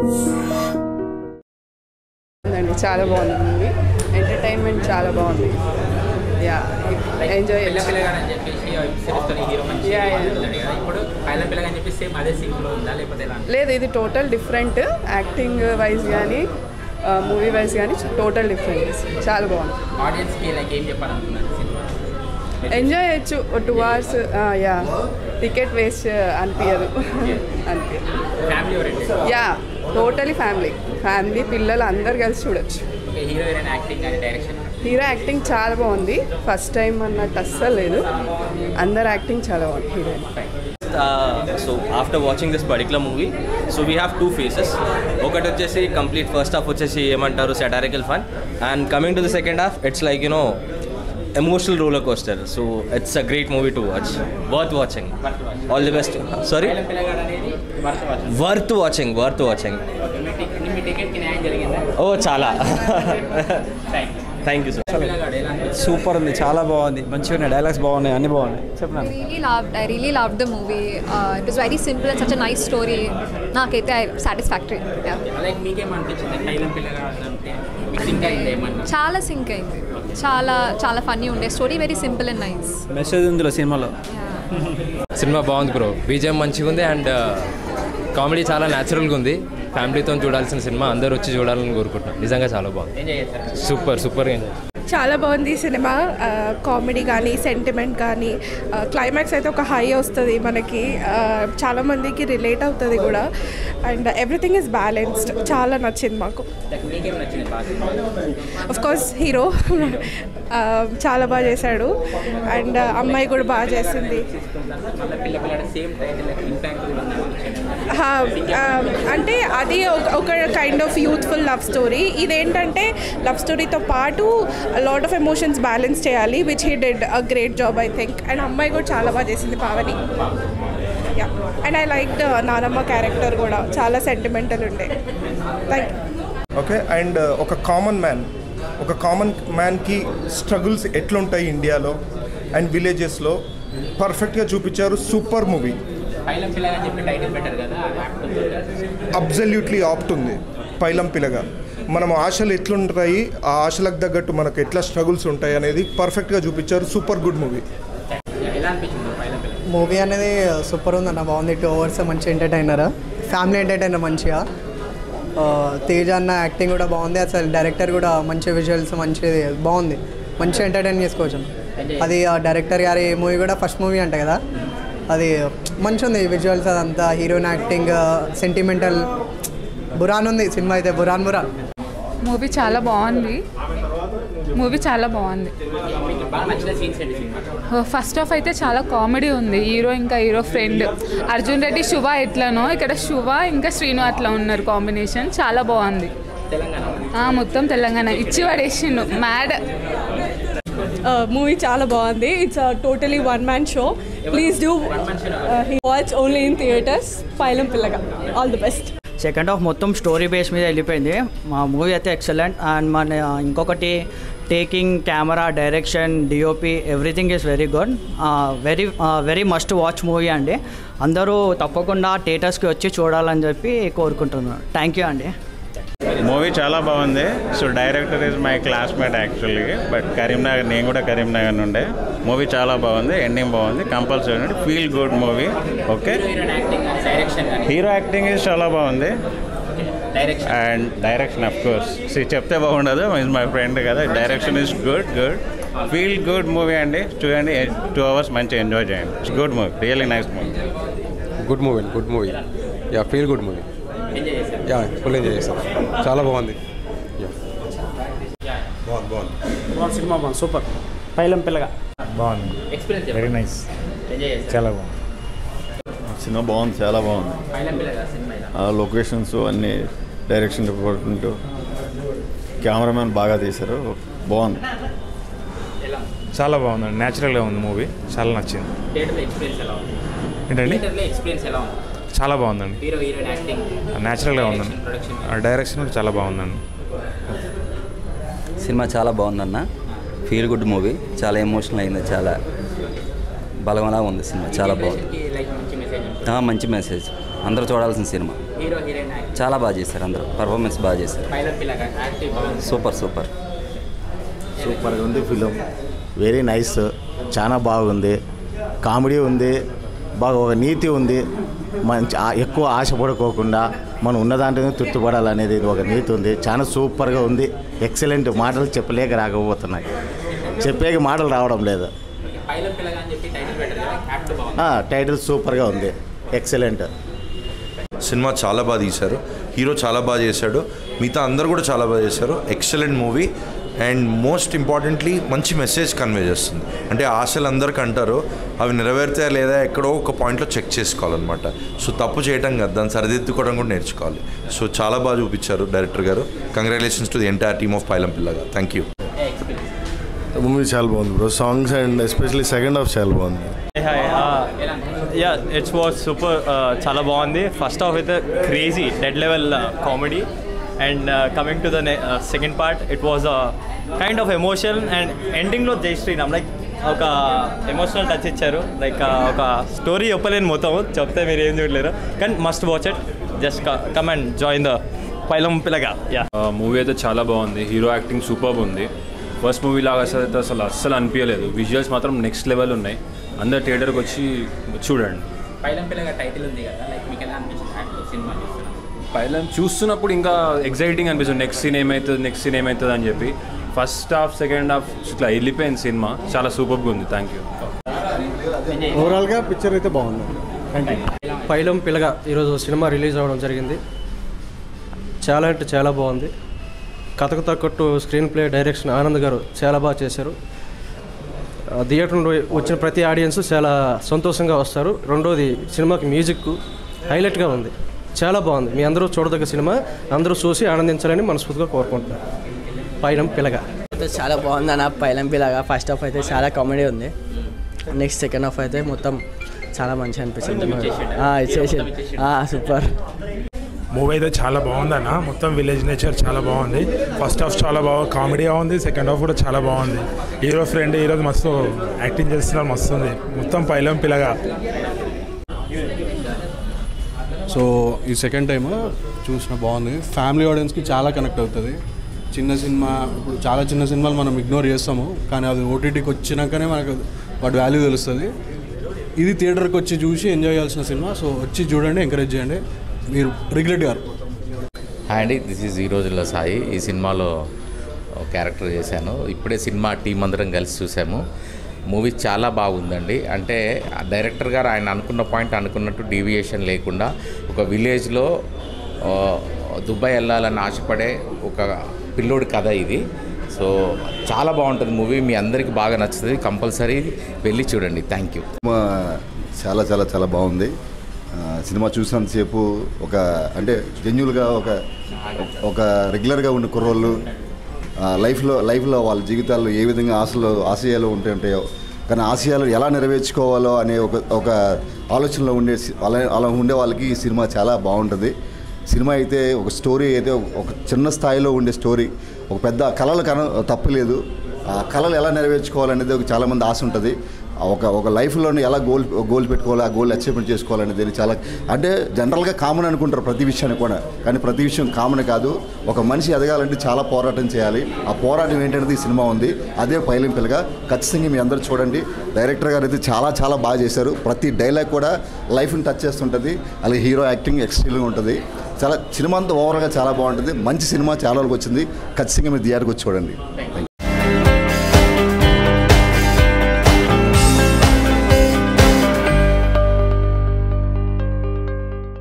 అండి చాలా బాగుంది మూవీ ఎంటర్టైన్మెంట్ చాలా బాగుంది యా ఎంజాయ్ పిల్ల పిల్లగాడు అని చెప్పేసి సిరీస్తో హీరో మంచి Yeah, yeah. ఉన్నాడు కదా ఇప్పుడు పైల పిల్లగా అని చెప్పి సేమ్ అదే సింగ్ లో ఉందా లేకపోతే ఎలా లేదు ఇది టోటల్ డిఫరెంట్ యాక్టింగ్ వైజ్ కానీ మూవీ వైజ్ కానీ టోటల్ డిఫరెంట్ చాలా బాగుంది ఆడియన్స్ కి లైక్ ఏం చెప్పాలనుకున్నారు సినిమా ఎంజాయ్ చేయొచ్చు two hours yeah ticket waste అనిపించదు అనిపించదు family oriented yeah totally family family పిల్లలు అందరు కలిసి చూడొచ్చు ఓకే హీరో హీరోయిన్ యాక్టింగ్ కానీ డైరెక్షన్ హీరో యాక్టింగ్ చాలా బాగుంది ఫస్ట్ టైం అన్నట్టు అస్సలు లేదు అందరు యాక్టింగ్ చాలా బాగుంది heroine so after watching this particular movie so we have two phases ఒకటి వచ్చేసి కంప్లీట్ ఫస్ట్ హాఫ్ వచ్చేసి ఏమంటారు satirical fun and coming to the second half it's like you know emotional roller coaster so it's a great movie to watch worth watching all the best sorry Paila Pillagadu అనేది worth watch worth watching worth watching okay మీ ticket మీ ticket కి న్యాయం జరిగిందా ఓ చాలా thank thank you sir పిల్లగాడు ఎలా అనిపించింది సూపర్ ఉంది చాలా బాగుంది మంచిగా ఉన్నాయి డైలాగ్స్ బాగున్నాయి అన్ని బాగున్నాయి చెప్పినాను really loved I really loved the movie. Uh, it was very simple and such a nice story. నాకైతే సాటిస్ఫాక్టరీ లైక్ మీకేం అనిపించింది పైల పిల్లగాడు అంటే మీకు ఇంకా అయింది ఏమన్నా చాలా సింక్ అయింది చాలా చాలా ఫన్నీ ఉండే story very simple and nice message ఉందిలో సినిమాలో సినిమా బాగుంది బ్రో బీజిఎం మంచిగా ఉంది అండ్ కామెడీ చాలా న్యాచురల్గా ఉంది ఫ్యామిలీతో చూడాల్సిన సినిమా అందరూ వచ్చి చూడాలని కోరుకుంటున్నాను నిజంగా చాలా బాగుంది ఎంజాయ్ చేస్తారు సూపర్ సూపర్గా ఎంజాయ్ చాలా బాగుంది ఈ సినిమా కామెడీ కానీ సెంటిమెంట్ కానీ క్లైమాక్స్ అయితే ఒక హై వస్తుంది మనకి ఆ, చాలా మందికి రిలేట్ అవుతుంది కూడా అండ్ ఎవ్రీథింగ్ ఇస్ బ్యాలెన్స్డ్ చాలా నచ్చింది మాకు లైక్ మీకేం నచ్చింది బాగా సినిమా అఫ్ కోర్స్ హీరో చాలా బాగా చేశాడు అండ్ అమ్మాయి కూడా బాగా చేసింది మళ్ళీ పిల్ల పిల్లగాడు సేమ్ టైటిల్ ఇంపాక్ట్ కూడా ఉందని హా, ఆ, అంటే అది ఒక- ఒక kind of youthful love story ఇదేంటంటే లవ్ స్టోరీతో పాటు లాట్ ఆఫ్ ఎమోషన్స్ బ్యాలెన్స్ చేయాలి which he did a great job I think and అమ్మాయి కూడా చాలా బాగా చేసింది Pavani yeah and I like నానమ్మ క్యారెక్టర్ కూడా చాలా సెంటిమెంటల్ ఉండే థ్యాంక్ యూ ఓకే అండ్ ఒక కామన్ మ్యాన్ ఒక కామన్ మ్యాన్కి స్ట్రగుల్స్ ఎట్లుంటాయి ఇండియాలో అండ్ విలేజెస్లో పర్ఫెక్ట్గా చూపించారు సూపర్ మూవీ పైలం పిల్లగా అని చెప్పి టైటిల్ పెట్టారు కదా అది యాక్ట్ అబ్జల్యూట్లీ ఆప్ట్ ఉంది పైలం పిల్లగా మనం ఆశలు ఎట్లుంటాయి ఆ ఆశలకు తగ్గట్టు మనకు ఎట్లా స్ట్రగుల్స్ ఉంటాయి అనేది పర్ఫెక్ట్గా చూపించారు సూపర్ గుడ్ మూవీ ఎలా అనిపించింది పైలం పిల్ల మూవీ అనేది సూపర్ ఉందన్న బాగుంది టూ అవర్స్ మంచి ఎంటర్టైనర్ ఫ్యామిలీ ఎంటర్టైనర్ మంచిగా ఆ, తేజ అన్న యాక్టింగ్ కూడా బాగుంది అసలు డైరెక్టర్ కూడా మంచి విజువల్స్ మంచిది బాగుంది మంచిగా ఎంటర్టైన్ చేసుకోవచ్చు అది ఆ డైరెక్టర్ గారి మూవీ కూడా ఫస్ట్ మూవీ అంట కదా అది మంచి ఉంది విజువల్స్ అదంతా హీరోయిన్ యాక్టింగ్ సెంటిమెంటల్ బురాన్ ఉంది సినిమా అయితే బురాన్ బురాన్ మూవీ చాలా బాగుంది మూవీ చాలా బాగుంది మీకు బాగా నచ్చిన సీన్స్ ఏంటి సినిమా ఫస్ట్ ఆఫ్ అయితే చాలా కామెడీ ఉంది హీరో ఇంకా హీరో ఫ్రెండ్ అర్జున్ రెడ్డి శుభ ఎట్లనో ఇక్కడ శుభ ఇంకా శ్రీను అట్లా ఉన్నారు కాంబినేషన్ చాలా బాగుంది తెలంగాణ ఆ, మొత్తం తెలంగాణ ఇచ్చి పడేసిండు మ్యాడ్ మూవీ చాలా బాగుంది it's totally one man show please do watch only in theatres Pailam Pilaga all the best second half మొత్తం స్టోరీ బేస్ మీద వెళ్ళిపోయింది మా మూవీ అయితే ఎక్సలెంట్ అండ్ మన ఇంకొకటి taking camera direction DOP everything is very good very very must watch movie అండి అందరూ తప్పకుండా థియేటర్స్కి వచ్చి చూడాలని చెప్పి కోరుకుంటున్నాను థ్యాంక్ యూ అండి మూవీ చాలా బాగుంది so director is my classmate actually but Karimnagar నేను కూడా కరీంనగర్ నుండే మూవీ చాలా బాగుంది ఎండింగ్ బాగుంది compulsory feel good movie okay heroine acting కానీ డైరెక్షన్ కానీ హీరో యాక్టింగ్ ఇస్ చాలా బాగుంది direction and direction of course చెప్తే బాగుండదు ఇస్ మై ఫ్రెండ్ కదా direction is good good feel good movie అండి చూడండి టూ అవర్స్ మంచిగా ఎంజాయ్ చేయండి it's good movie really nice movie good movie good movie yeah feel good movie enjoy చేశారు yeah full enjoy చేస్తాం చాలా బాగుంది cinema బాగుంది సూపర్ పైలం పిల్లగా బాగుంది ఎక్స్పీరియన్స్ వెరీ నైస్ ఎంజాయ్ చేశారు చాలా బాగుంది సినిమా బాగుంది చాలా బాగుంది పైలం పిల్లగా సినిమా ఇలా ఆ లొకేషన్స్ అన్ని డైరెక్షన్ డిపార్ట్మెంట్ కెమెరామెన్ బాగా తీశారు బాగుంది చాలా బాగుంది న్యాచురల్గా ఉంది మూవీ చాలా నచ్చింది థియేటర్లో ఎక్స్పీరియన్స్ ఎలా ఉంది ఏంటండి థియేటర్లో ఎక్స్పీరియన్స్ ఎలా ఉంది చాలా బాగుందండి హీరో హీరోయిన్ యాక్టింగ్ న్యాచురల్గా ఉందండి ప్రొడక్షన్ ఆ డైరెక్షన్ కూడా చాలా బాగుందండి సినిమా చాలా బాగుందన్న ఫీల్ గుడ్ మూవీ చాలా ఎమోషనల్ అయింది చాలా బలమలా ఉంది సినిమా చాలా బాగుంది లైక్ మంచి మెసేజ్ ఆ, మంచి మెసేజ్ అందరూ చూడాల్సిన సినిమా హీరో హీరోయిన్ యాక్టింగ్ చాలా బాగా చేశారు అందరూ పర్ఫార్మెన్స్ బాగా చేశారు పైలం పిల్లగా యాక్టివ్ బాగుంది సూపర్ సూపర్ సూపర్గా ఉంది ఫిలిం వెరీ నైస్ చాలా బాగుంది కామెడీ ఉంది బాగా ఒక నీతి ఉంది మంచి ఆ- ఎక్కువ ఆశపడుకోకుండా మనం ఉన్న దాంట్లోనే తృప్తిపడాలనేది ఇది ఒక నీతి ఉంది చాలా సూపర్గా ఉంది ఎక్సలెంట్ మాటలు చెప్పలేక రాకపోతున్నాయి చెప్పేకి మాటలు రావడం లేదు పైలం పిల్లగా అని చెప్పి టైటిల్ పెట్టారు కదా యాక్ట్ బాగుంది ఆ, టైటిల్ సూపర్గా ఉంది ఎక్సలెంట్ సినిమా చాలా బాగా తీశారు హీరో చాలా బాగా చేశాడు మిగతా అందరు కూడా చాలా బాగా చేశారు excellent movie and most importantly మంచి మెసేజ్ కన్వే చేస్తుంది అంటే ఆశలు అందరికి అంటారు అవి నెరవేరుతాయా లేదా ఎక్కడో ఒక పాయింట్లో చెక్ చేసుకోవాలన్నమాట సో తప్పు చేయటం కాదు దాన్ని సరిదిద్దుకోవడం కూడా నేర్చుకోవాలి సో చాలా బాగా చూపించారు డైరెక్టర్ గారు congratulations to the entire team of Pailam Pilaga thank you movie చాలా బాగుంది bro songs and especially second half చాలా బాగుంది hi yeah it's was super చాలా బాగుంది ఫస్ట్ హాఫ్ అయితే crazy dead level comedy and coming to the second part it was kind of emotion and ఎండింగ్లో జై Shriram like ఒక ఎమోషనల్ టచ్ ఇచ్చారు like ఒక స్టోరీ చెప్పలేను మొత్తం చెప్తే మీరు ఏం చూడలేరు కానీ must watch it just come and join the Pailam Pilaga yeah movie అయితే చాలా బాగుంది హీరో యాక్టింగ్ సూపర్ ఉంది ఫస్ట్ మూవీ లాగా అసలు అయితే అసలు అస్సలు అనిపించలేదు విజువల్స్ మాత్రం నెక్స్ట్ లెవెల్ ఉన్నాయి అందరు థియేటర్కి వచ్చి చూడండి పైలం పిల్లగా టైటిల్ ఉంది కదా లైక్ మీకు ఎలా అనిపించింది యాక్ట్ సినిమా చూస్తున్నాం పైలం చూస్తున్నప్పుడు ఇంకా ఎగ్జైటింగ్ అనిపిస్తుంది నెక్స్ట్ సీన్ ఏమవుతుంది నెక్స్ట్ సీన్ ఏమవుతుంది అని చెప్పి ఫస్ట్ హాఫ్ సెకండ్ హాఫ్ ఇట్లా వెళ్ళిపోయింది సినిమా చాలా సూపర్గా ఉంది థ్యాంక్ యూ ఓవరాల్గా పిక్చర్ అయితే బాగుంది థ్యాంక్ యూ పైలం పిల్లగా ఈరోజు సినిమా రిలీజ్ అవ్వడం జరిగింది చాలా అంటే చాలా బాగుంది కథకు తగ్గట్టు స్క్రీన్ ప్లే డైరెక్షన్ ఆనంద్ గారు చాలా బాగా చేశారు ఆ, థియేటర్ నుండి వచ్చిన ప్రతి ఆడియన్స్ చాలా సంతోషంగా వస్తారు రెండోది సినిమాకి మ్యూజిక్ హైలైట్గా ఉంది చాలా బాగుంది మీ అందరూ చూడదగ్గ సినిమా అందరూ చూసి ఆనందించాలని మనస్ఫూర్తిగా కోరుకుంటున్నాను పైలం పిల్లగా అయితే చాలా బాగుంది అన్న పైలం పిల్లగా ఫస్ట్ హాఫ్ అయితే చాలా కామెడీ ఉంది నెక్స్ట్ సెకండ్ హాఫ్ అయితే మొత్తం చాలా మంచిగా అనిపించింది మొత్తం ఇచ్చేసిండా? ఆ, ఇచ్చేసింది మొత్తం ఇచ్చేసిండా? ఆ, సూపర్ మూవీ అయితే చాలా బాగుందన్న మొత్తం విలేజ్ నేచర్ చాలా బాగుంది ఫస్ట్ హాఫ్ చాలా బాగా కామెడీగా ఉంది సెకండ్ హాఫ్ కూడా చాలా బాగుంది హీరో ఫ్రెండ్ ఈరోజు మస్తు యాక్టింగ్ చేస్తున్నారు మస్తు ఉంది మొత్తం పైలం పిల్లగా సో ఈ సెకండ్ టైం చూసిన బాగుంది ఫ్యామిలీ ఆడియన్స్కి చాలా కనెక్ట్ అవుతుంది చిన్న సినిమా ఇప్పుడు చాలా చిన్న సినిమాలు మనం ఇగ్నోర్ చేస్తాము కానీ అది ఓటీటీకి వచ్చినాకనే మనకు వాటి వాల్యూ తెలుస్తుంది ఇది థియేటర్కి వచ్చి చూసి ఎంజాయ్ చేయాల్సిన సినిమా సో వచ్చి చూడండి ఎంకరేజ్ చేయండి మీరు రిగ్రెట్ గారు హాయ్ అండి దిస్ ఈజ్ ఈ రోజుల్లో సాయి ఈ సినిమాలో ఒక క్యారెక్టర్ చేశాను ఇప్పుడే సినిమా టీం అందరం కలిసి చూసాము మూవీ చాలా బాగుందండి అంటే ఆ డైరెక్టర్ గారు ఆయన అనుకున్న పాయింట్ అనుకున్నట్టు డీవియేషన్ లేకుండా ఒక విలేజ్లో ఆ, దుబాయ్ వెళ్ళాలని ఆశపడే ఒక పిల్లోడి కథ ఇది సో చాలా బాగుంటుంది మూవీ మీ అందరికీ బాగా నచ్చుతుంది కంపల్సరీ వెళ్ళి చూడండి థ్యాంక్ యూ సినిమా చాలా చాలా చాలా బాగుంది ఆ, సినిమా చూసినంతసేపు ఒక అంటే జెన్యుల్గా ఒక ఒక రెగ్యులర్గా ఉన్న కుర్రోళ్ళు ఆ, లైఫ్లో లైఫ్లో వాళ్ళ జీవితాల్లో ఏ విధంగా ఆశలు ఆశయాలు ఉంటే ఉంటాయో కానీ ఆశయాలు ఎలా నెరవేర్చుకోవాలో అనే ఒక ఒక ఆలోచనలో ఉండే సి- అలా అలా ఉండే వాళ్ళకి ఈ సినిమా చాలా బాగుంటుంది సినిమా అయితే ఒక స్టోరీ అయితే ఒక చిన్న స్థాయిలో ఉండే స్టోరీ ఒక పెద్ద కళలు కన తప్పలేదు ఆ కళలు ఎలా నెరవేర్చుకోవాలనేది ఒక చాలామంది ఆశ ఉంటుంది ఆ ఒక ఒక లైఫ్లోని ఎలా గోల్ గోల్ పెట్టుకోవాలి ఆ గోల్ అచీవ్మెంట్ చేసుకోవాలనేది చాలా అంటే జనరల్గా కామన్ అనుకుంటారు ప్రతి విషయాన్ని కూడా కానీ ప్రతి విషయం కామన్ కాదు ఒక మనిషి ఎదగాలంటే చాలా పోరాటం చేయాలి ఆ పోరాటం ఏంటనేది ఈ సినిమా ఉంది అదే పైలింపులుగా ఖచ్చితంగా మీ అందరూ చూడండి డైరెక్టర్ గారు అయితే చాలా చాలా బాగా చేశారు ప్రతి డైలాగ్ కూడా లైఫ్ని టచ్ చేస్తుంటుంది అలాగే హీరో యాక్టింగ్ ఎక్స్ట్రీమ్గా ఉంటుంది చాలా సినిమా అంతా ఓవరాల్గా చాలా బాగుంటుంది మంచి సినిమా చాలా వరకు వచ్చింది ఖచ్చితంగా మీరు థియేటర్కి వచ్చి చూడండి